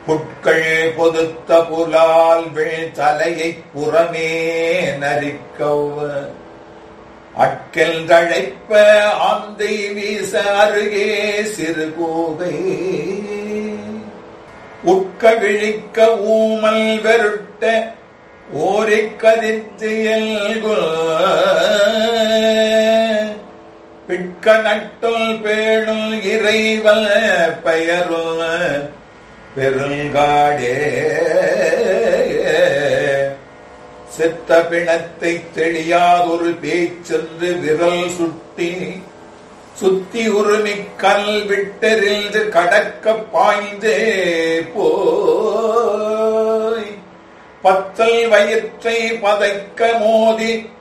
புட்கள் பொதுத்த புலால் வீழ் தலையைப் புறமே நரிக்கவ் அட்கல் தழைப்ப ஆந்தை வீச அருகே சிறு கூகை உட்க விழிக்க ஊமல் வெருட்ட ஓரிக் கதித்து பிட்க நட்டுள் பேணுள் இறைவல் பெயருள் பெருங்காடே செத்த பிணத்தை தெளியாதொரு பேச்சென்று விரல் சுட்டி சுத்தி உருமி கல் விட்டெறிந்து கடக்க பாய்ந்தே போய் பத்தல் வயிற்றை பதைக்க மோதி